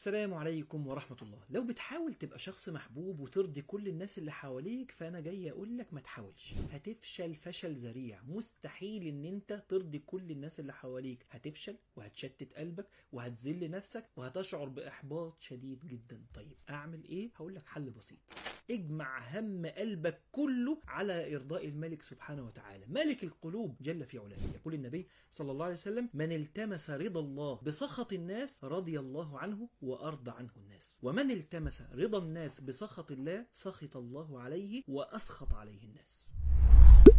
السلام عليكم ورحمة الله لو بتحاول تبقى شخص محبوب وترضي كل الناس اللي حواليك فأنا جاي أقول لك ما تحاولش هتفشل فشل ذريع مستحيل إن أنت ترضي كل الناس اللي حواليك هتفشل وهتشتت قلبك وهتذل نفسك وهتشعر بإحباط شديد جدا طيب أعمل إيه؟ هقول لك حل بسيط اجمع هم قلبك كله على إرضاء الملك سبحانه وتعالى ملك القلوب جل في علاه يقول النبي صلى الله عليه وسلم من التمس رضا الله بسخط الناس رضي الله عنه وأرضى عنه الناس ومن التمس رضا الناس بسخط الله سخط الله عليه وأسخط عليه الناس